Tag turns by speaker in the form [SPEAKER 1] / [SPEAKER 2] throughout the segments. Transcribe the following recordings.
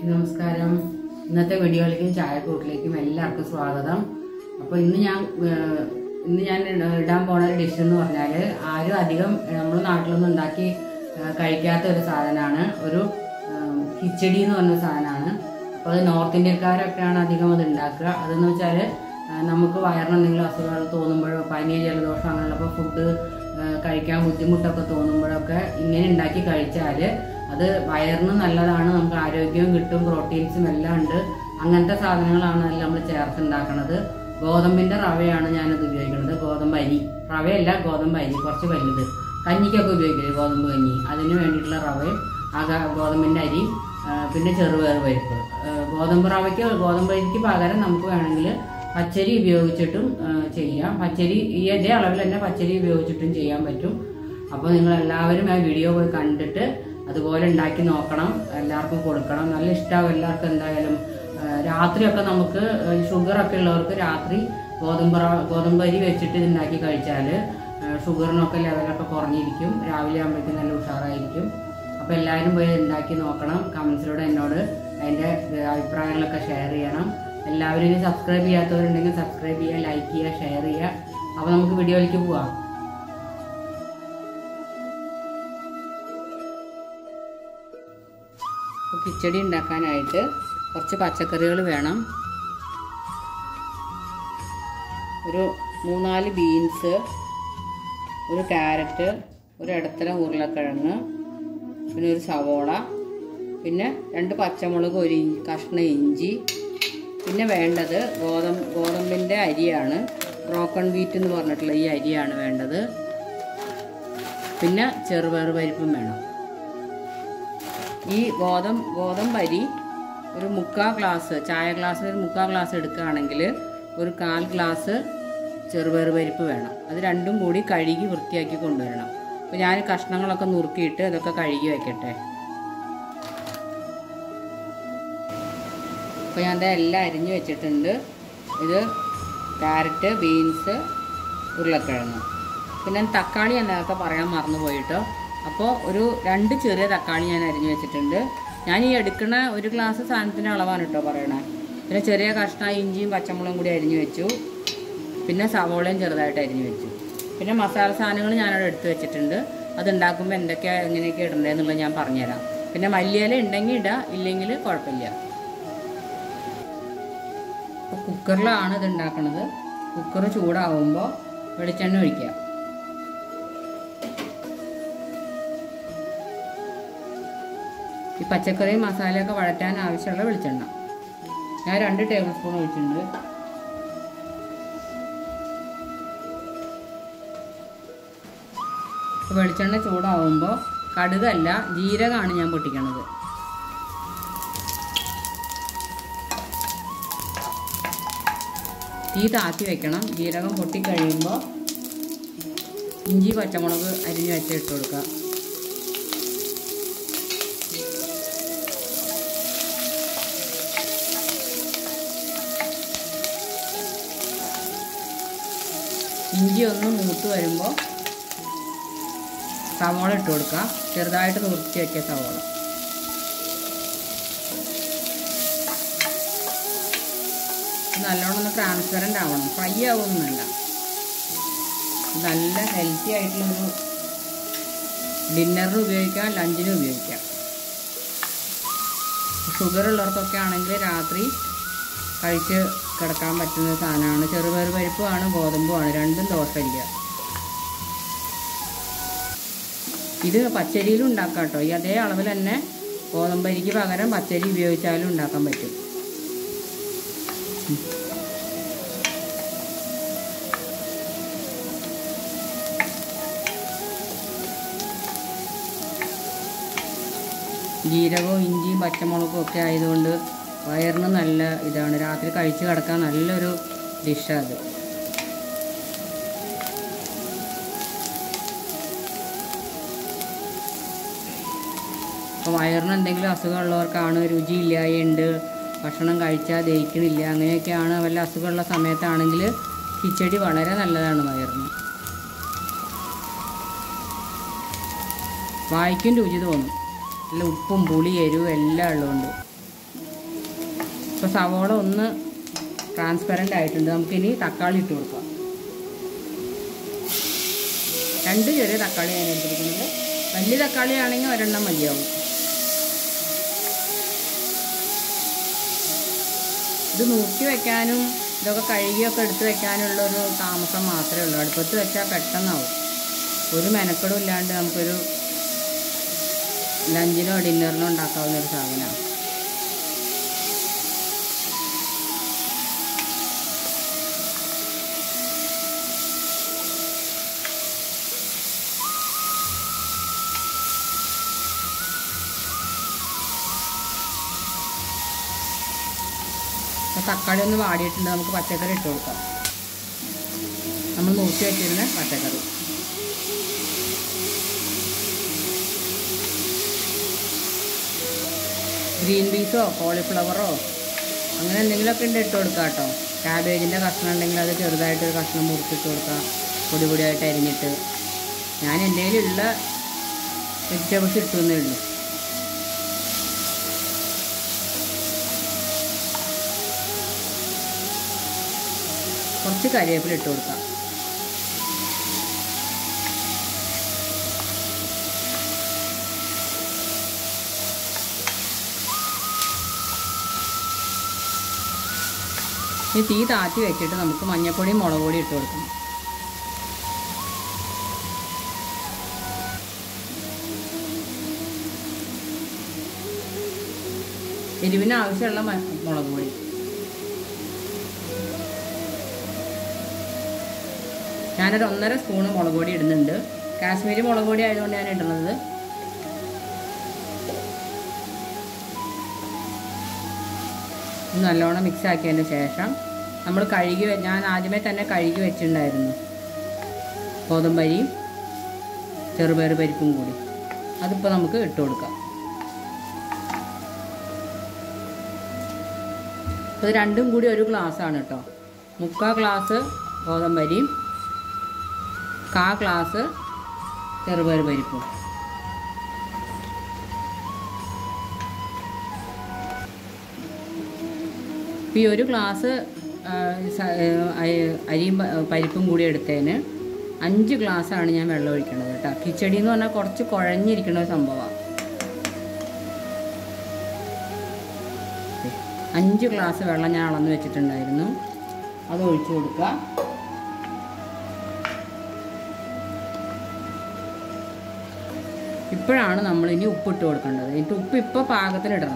[SPEAKER 1] നമസ്കാരം ഇന്നത്തെ വീഡിയോയിലേക്കും ചായക്കൂട്ടിലേക്കും എല്ലാവർക്കും സ്വാഗതം അപ്പോൾ ഇന്ന് ഞാൻ ഏഹ്, ഇന്ന് ഞാൻ ഇടാൻ പോണ ഒരു ഡിഷ് എന്ന് പറഞ്ഞാൽ ആരും അധികം നമ്മുടെ നാട്ടിലൊന്നും ഉണ്ടാക്കി ഏഹ്, കഴിക്കാത്ത ഒരു സാധനമാണ് ഒരു ഏഹ്, കിച്ചടി എന്ന് പറഞ്ഞ സാധനമാണ് അപ്പോൾ അത് നോർത്ത് ഇന്ത്യക്കാരൊക്കെയാണ് അധികം അത് ഉണ്ടാക്കുക അതെന്ന് വെച്ചാൽ നമുക്ക് വയറിന് എന്തെങ്കിലും അസുഖങ്ങൾ തോന്നുമ്പോഴോ പനി ജലദോഷം അങ്ങനെയുള്ളപ്പോൾ ഫുഡ് കഴിക്കാൻ ബുദ്ധിമുട്ടൊക്കെ തോന്നുമ്പോഴൊക്കെ ഇങ്ങനെ ഉണ്ടാക്കി കഴിച്ചാൽ അത് വയറിന് നല്ലതാണ് നമുക്ക് ആരോഗ്യവും കിട്ടും പ്രോട്ടീൻസും എല്ലാം ഉണ്ട് അങ്ങനത്തെ സാധനങ്ങളാണ് അതിൽ നമ്മൾ ചേർത്ത് ഉണ്ടാക്കുന്നത് ഗോതമ്പിന്റെ റവയാണ് ഞാനത് ഉപയോഗിക്കുന്നത് ഗോതമ്പ് അരി റവയല്ല ഗോതമ്പ് അരി കുറച്ച് വലുത് കഞ്ഞിക്കൊക്കെ ഉപയോഗിക്കില്ലേ ഗോതമ്പ് കഞ്ഞി അതിന് വേണ്ടിയിട്ടുള്ള റവയും ആ ഗ- ഗോതമ്പിന്റെ അരി ആ, പിന്നെ ചെറുപയർ പരിപ്പ് ആ, ഗോതമ്പ് റവയ്ക്ക് ഗോതമ്പ് അരിക്ക് പകരം നമുക്ക് വേണമെങ്കിൽ പച്ചരി ഉപയോഗിച്ചിട്ടും ആ, ചെയ്യാം പച്ചരി ഈ അതേ അളവിൽ തന്നെ പച്ചരി ഉപയോഗിച്ചിട്ടും ചെയ്യാൻ പറ്റും അപ്പോൾ നിങ്ങൾ എല്ലാവരും ആ വീഡിയോ പോയി കണ്ടിട്ട് അതുപോലെ ഉണ്ടാക്കി നോക്കണം എല്ലാവർക്കും കൊടുക്കണം നല്ല ഇഷ്ടമാവും എല്ലാവർക്കും എന്തായാലും ആ, രാത്രിയൊക്കെ നമുക്ക് ഷുഗർ ഒക്കെ ഉള്ളവർക്ക് രാത്രി ഗോതമ്പ് റവ- ഗോതമ്പ് അരി വെച്ചിട്ട് ഇത് ഉണ്ടാക്കി കഴിച്ചാൽ ഷുഗറിനൊക്കെ ലെവലൊക്കെ കുറഞ്ഞിരിക്കും രാവിലെ ആകുമ്പോഴേക്കും നല്ല ഉഷാറായിരിക്കും അപ്പോൾ എല്ലാവരും പോയി ഉണ്ടാക്കി നോക്കണം കമൻസിലൂടെ എന്നോട് അതിൻ്റെ അഭിപ്രായങ്ങളൊക്കെ ഷെയർ ചെയ്യണം എല്ലാവരും ഇനി സബ്സ്ക്രൈബ് ചെയ്യാത്തവരുണ്ടെങ്കിൽ സബ്സ്ക്രൈബ് ചെയ്യുക ലൈക്ക് ചെയ്യുക ഷെയർ ചെയ്യുക അപ്പോൾ നമുക്ക് വീഡിയോയിലേക്ക് പോവാം അപ്പോൾ കിച്ചടി ഉണ്ടാക്കാനായിട്ട് കുറച്ച് പച്ചക്കറികൾ വേണം ഒരു മൂന്നാല് ബീൻസ് ഒരു ക്യാരറ്റ് ഒരു ഇടത്തരം ഉരുളക്കിഴങ്ങ് പിന്നെ ഒരു സവോള പിന്നെ രണ്ട് പച്ചമുളക് ഒരു ഇഞ്ചി കഷ്ണം ഇഞ്ചി പിന്നെ വേണ്ടത് ഗോതമ്പ് ഗോതമ്പിൻ്റെ അരിയാണ് ബ്രോക്കൺ വീറ്റ് എന്ന് പറഞ്ഞിട്ടുള്ള ഈ അരിയാണ് വേണ്ടത് പിന്നെ ചെറുപയർ പരിപ്പും വേണം ഈ ഗോതമ്പ് ഗോതമ്പ് അരി ഒരു മുക്കാൽ ഗ്ലാസ് ചായ ഗ്ലാസ്സിൽ ഒരു മുക്കാൽ ഗ്ലാസ് എടുക്കുകയാണെങ്കിൽ ഒരു കാൽ ഗ്ലാസ് ചെറുപയർ പരിപ്പ് വേണം അത് രണ്ടും കൂടി കഴുകി വൃത്തിയാക്കി കൊണ്ടുവരണം അപ്പോൾ ഞാൻ കഷ്ണങ്ങളൊക്കെ നുറുക്കിയിട്ട് അതൊക്കെ കഴുകി വെക്കട്ടെ അപ്പോൾ ഞാൻ ദേ എല്ലാം അരിഞ്ഞു വെച്ചിട്ടുണ്ട് ഇത് ക്യാരറ്റ് ബീൻസ് ഉരുളക്കിഴങ്ങ് പിന്നെ തക്കാളി ഞാൻ നേരത്തെ പറയാൻ മറന്നു പോയിട്ടോ അപ്പോൾ ഒരു രണ്ട് ചെറിയ തക്കാളി ഞാൻ അരിഞ്ഞു വെച്ചിട്ടുണ്ട് ഞാൻ ഈ എടുക്കുന്ന ഒരു ഗ്ലാസ് സാധനത്തിൻ്റെ അളവാണ് കേട്ടോ പറയണേ പിന്നെ ചെറിയ കഷ്ണം ഇഞ്ചിയും പച്ചമുളകും കൂടി അരിഞ്ഞു വെച്ചു പിന്നെ സവോളയും ചെറുതായിട്ട് അരിഞ്ഞു വെച്ചു പിന്നെ മസാല സാധനങ്ങൾ ഞാനവിടെ എടുത്ത് വെച്ചിട്ടുണ്ട് അത് ഉണ്ടാക്കുമ്പോൾ എന്തൊക്കെയാണ് എങ്ങനെയൊക്കെ ഇടണ്ടേന്നുള്ളത് ഞാൻ പറഞ്ഞുതരാം പിന്നെ മല്ലിയില ഉണ്ടെങ്കിൽ ഇടുക ഇല്ലെങ്കിൽ കുഴപ്പമില്ല അപ്പോൾ കുക്കറിലാണ് ഇത് ഉണ്ടാക്കുന്നത് കുക്കർ ചൂടാവുമ്പോൾ വെളിച്ചെണ്ണ ഒഴിക്കുക ഈ പച്ചക്കറിയും മസാലയൊക്കെ വഴറ്റാൻ ആവശ്യമുള്ള വെളിച്ചെണ്ണ ഞാൻ രണ്ട് ടേബിൾ സ്പൂൺ ഒഴിച്ചിട്ടുണ്ട് അപ്പോൾ വെളിച്ചെണ്ണ ചൂടാവുമ്പോൾ കടുകല്ല ജീരകമാണ് ഞാൻ പൊട്ടിക്കണത് തീ താത്തി വെക്കണം ജീരകം പൊട്ടിക്കഴിയുമ്പോൾ ഇഞ്ചി പച്ചമുളക് അരിഞ്ഞ് വെച്ചിട്ട് കൊടുക്കുക ഇഞ്ചി ഒന്ന് മൂത്ത് വരുമ്പോൾ സവോള ഇട്ട് കൊടുക്കുക ചെറുതായിട്ട് നുറുക്കി വെക്കുക സവോള നല്ലോണം ഒന്ന് ട്രാൻസ്പെറൻ്റ് ആവണം ഫ്രൈ ആവുമൊന്നും വേണ്ട നല്ല ഹെൽത്തി ആയിട്ടുള്ളൊരു ഡിന്നറിന് ഉപയോഗിക്കാം ലഞ്ചിന് ഉപയോഗിക്കാം ഷുഗർ ഉള്ളവർക്കൊക്കെ ആണെങ്കിൽ രാത്രി കഴിച്ച് കിടക്കാൻ പറ്റുന്ന സാധനമാണ് ചെറുപയർ പരിപ്പുമാണ് ഗോതമ്പുമാണ് രണ്ടും ദോഷമില്ല ഇത് പച്ചരിയിലും ഉണ്ടാക്കാം കേട്ടോ ഈ അതേ അളവിൽ തന്നെ ഗോതമ്പരിക്ക് പകരം പച്ചരി ഉപയോഗിച്ചാലും ഉണ്ടാക്കാൻ പറ്റും ജീരകവും ഇഞ്ചിയും പച്ചമുളകും ഒക്കെ ആയതുകൊണ്ട് വയറിന് നല്ല ഇതാണ് രാത്രി കഴിച്ച് കിടക്കാൻ നല്ലൊരു ഡിഷാണ് അത് അപ്പോൾ വയറിന് എന്തെങ്കിലും അസുഖമുള്ളവർക്കാണ് രുചിയില്ലായുണ്ട് ഭക്ഷണം കഴിച്ചാൽ ദഹിക്കണില്ല അങ്ങനെയൊക്കെയാണ് വല്ല അസുഖമുള്ള സമയത്താണെങ്കിൽ കിച്ചടി വളരെ നല്ലതാണ് വയറിന് വായിക്കും രുചി തോന്നും നല്ല ഉപ്പും പുളി എരിവും എല്ലാം ഉള്ളതുകൊണ്ട് ഇപ്പോൾ സവോള ഒന്ന് ട്രാൻസ്പെറൻ്റ് ആയിട്ടുണ്ട് നമുക്കിനി തക്കാളി ഇട്ട് കൊടുക്കാം രണ്ട് ചെറിയ തക്കാളി ഞാൻ എടുത്തിരിക്കുന്നത് വലിയ തക്കാളി ആണെങ്കിൽ ഒരെണ്ണം മതിയാവും ഇത് നോക്കി വെക്കാനും ഇതൊക്കെ കഴുകിയൊക്കെ എടുത്ത് വെക്കാനുള്ള ഒരു താമസം മാത്രമേ ഉള്ളൂ അടുപ്പത്ത് വെച്ചാൽ പെട്ടെന്നാവും ഒരു മെനക്കെടും ഇല്ലാണ്ട് നമുക്കൊരു ലഞ്ചിനോ ഡിന്നറിനോ ഉണ്ടാക്കാവുന്ന ഒരു സാധനമാണ് അപ്പോൾ തക്കാളി ഒന്ന് വാടിയിട്ടുണ്ട് നമുക്ക് പച്ചക്കറി ഇട്ട് കൊടുക്കാം നമ്മൾ നോക്കി വെച്ചിരുന്ന പച്ചക്കറി ഗ്രീൻ പീസോ കോളിഫ്ലവറോ അങ്ങനെ എന്തെങ്കിലുമൊക്കെ ഉണ്ട് ഇട്ട് കൊടുക്കാം കേട്ടോ ക്യാബേജിൻ്റെ കഷ്ണം ഉണ്ടെങ്കിൽ അത് ചെറുതായിട്ട് ഒരു കഷ്ണം മുറിച്ചിട്ട് കൊടുക്കാം പൊടി പൊടിയായിട്ട് അരിഞ്ഞിട്ട് ഞാൻ എൻ്റെ കയ്യിലുള്ള വെജിറ്റബിൾസ് ഇട്ടുന്നേ ഉള്ളൂ കുറച്ച് കരിവേപ്പില ഇട്ട് കൊടുക്കാം ഈ തീ താത്തി വെച്ചിട്ട് നമുക്ക് മഞ്ഞപ്പൊടിയും മുളക് പൊടി ഇട്ട് കൊടുക്കണം എരിവിന് ആവശ്യമുള്ള മ- മുളക് പൊടി ഞാനൊരു ഒന്നര സ്പൂണ് മുളക് പൊടി ഇടുന്നുണ്ട് കാശ്മീരി മുളക് പൊടി ആയതുകൊണ്ട് ഞാൻ ഇടുന്നത് ഇത് നല്ലോണം മിക്സ് ആക്കിയതിന് ശേഷം നമ്മൾ കഴുകി വെ- ഞാൻ ആദ്യമേ തന്നെ കഴുകി വെച്ചിട്ടുണ്ടായിരുന്നു ഗോതമ്പരിയും ചെറുപയർ പരിപ്പും കൂടി അതിപ്പോൾ നമുക്ക് ഇട്ട് കൊടുക്കാം അപ്പോൾ ഇത് രണ്ടും കൂടി ഒരു ഗ്ലാസ്സാണ് കേട്ടോ മുക്കാൽ ഗ്ലാസ് ഗോതമ്പരിയും കാ ഗ്ലാസ് ചെറുപയർ പരിപ്പും ഇപ്പോൾ ഈ ഒരു ഗ്ലാസ് ആ, സ- ഏ, അരി- അരിയും പ- പരിപ്പും കൂടി എടുത്തതിന് അഞ്ച് ഗ്ലാസ്സാണ് ഞാൻ വെള്ളം ഒഴിക്കുന്നത് കേട്ടോ കിച്ചടി എന്ന് പറഞ്ഞാൽ കുറച്ച് കുഴഞ്ഞിരിക്കുന്ന ഒരു സംഭവമാണ് അഞ്ച് ഗ്ലാസ് വെള്ളം ഞാൻ അളന്ന് വെച്ചിട്ടുണ്ടായിരുന്നു അത് ഒഴിച്ചു കൊടുക്കുക ഇപ്പോഴാണ് നമ്മൾ ഇനി ഉപ്പിട്ട് കൊടുക്കേണ്ടത് എന്നിട്ട് ഉപ്പ് ഇപ്പോൾ പാകത്തിന് ഇടണം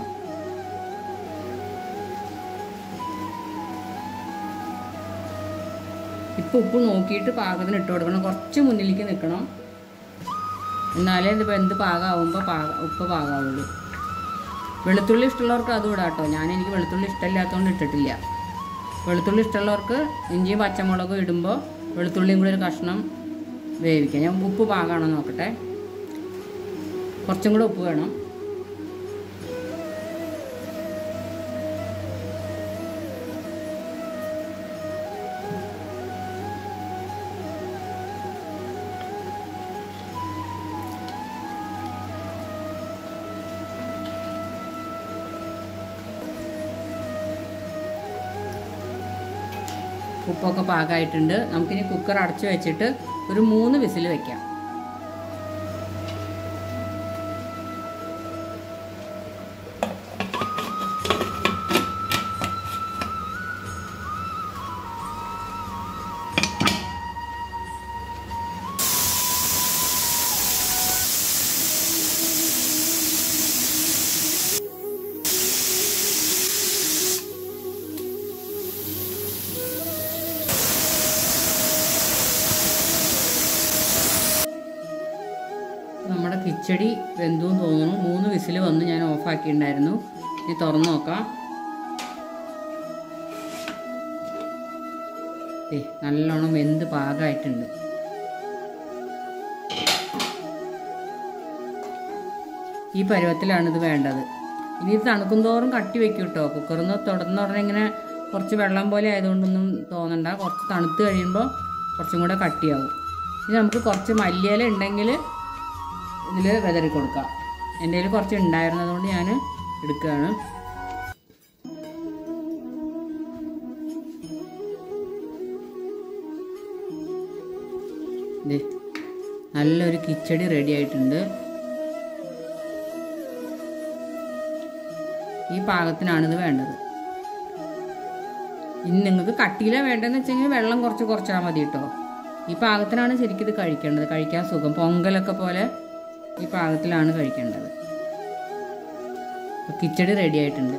[SPEAKER 1] ഇപ്പോൾ ഉപ്പ് നോക്കിയിട്ട് പാകത്തിന് ഇട്ട് കൊടുക്കണം കുറച്ച് മുന്നിലേക്ക് നിൽക്കണം എന്നാലേ ഇത് വെന്ത് പാകമാകുമ്പോൾ പാക ഉപ്പ് പാകാവുള്ളൂ വെളുത്തുള്ളി ഇഷ്ടമുള്ളവർക്ക് അതും ഇടാം കേട്ടോ ഞാൻ എനിക്ക് വെളുത്തുള്ളി ഇഷ്ടമില്ലാത്തതുകൊണ്ട് ഇട്ടിട്ടില്ല വെളുത്തുള്ളി ഇഷ്ടമുള്ളവർക്ക് ഇഞ്ചിയും പച്ചമുളകും ഇടുമ്പോൾ വെളുത്തുള്ളിയും കൂടി ഒരു കഷ്ണം വേവിക്കാം ഞാൻ ഉപ്പ് പാകമാണോ നോക്കട്ടെ കുറച്ചും കൂടെ ഉപ്പ് വേണം ഉപ്പൊക്കെ പാകമായിട്ടുണ്ട് നമുക്കിനി കുക്കർ അടച്ചു വെച്ചിട്ട് ഒരു മൂന്ന് വിസിൽ വെക്കാം നമ്മുടെ കിച്ചടി വെന്തു എന്ന് തോന്നുന്നു മൂന്ന് വിസിൽ വന്ന് ഞാൻ ഓഫാക്കിയിട്ടുണ്ടായിരുന്നു ഇനി തുറന്നു നോക്കാം ഏ നല്ലോണം വെന്ത് പാകമായിട്ടുണ്ട് ഈ പരുവത്തിലാണ് ഇത് വേണ്ടത് ഇനി ഇത് തണുക്കും തോറും കട്ടി വെക്കും കേട്ടോ കുക്കറിൽ നിന്ന് തുടർന്ന് ഉടനെ ഇങ്ങനെ കുറച്ച് വെള്ളം പോലെ ആയതുകൊണ്ടൊന്നും തോന്നണ്ട കുറച്ച് തണുത്ത് കഴിയുമ്പോൾ കുറച്ചും കൂടെ കട്ടിയാവും ഇനി നമുക്ക് കുറച്ച് മല്ലിയില ഉണ്ടെങ്കിൽ ഇതിൽ വിതറി കൊടുക്കാം എൻ്റെ കയ്യിൽ കുറച്ച് ഉണ്ടായിരുന്നതുകൊണ്ട് ഞാൻ എടുക്കുകയാണ് നല്ലൊരു കിച്ചടി റെഡി ആയിട്ടുണ്ട് ഈ പാകത്തിനാണിത് വേണ്ടത് ഇനി നിങ്ങൾക്ക് കട്ടിയില വേണ്ടതെന്ന് വെച്ചെങ്കിൽ വെള്ളം കുറച്ച് കുറച്ചാൽ മതി കേട്ടോ ഈ പാകത്തിനാണ് ശരിക്കും ഇത് കഴിക്കേണ്ടത് കഴിക്കാൻ സുഖം പൊങ്കലൊക്കെ പോലെ ഈ പാകത്തിലാണ് കഴിക്കേണ്ടത് അപ്പോൾ കിച്ചടി റെഡി ആയിട്ടുണ്ട്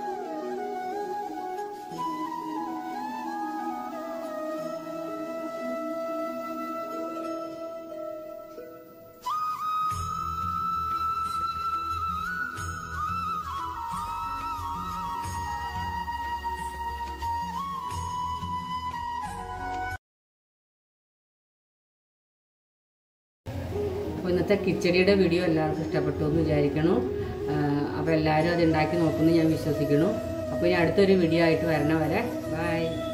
[SPEAKER 1] അപ്പോൾ ഇന്നത്തെ കിച്ചടിയുടെ വീഡിയോ എല്ലാവർക്കും ഇഷ്ടപ്പെട്ടു എന്ന് വിചാരിക്കണം അപ്പോൾ എല്ലാവരും അത് ഉണ്ടാക്കി നോക്കുമെന്ന് ഞാൻ വിശ്വസിക്കുന്നു അപ്പോൾ ഇനി അടുത്തൊരു വീഡിയോ ആയിട്ട് വരണ വരെ ബൈ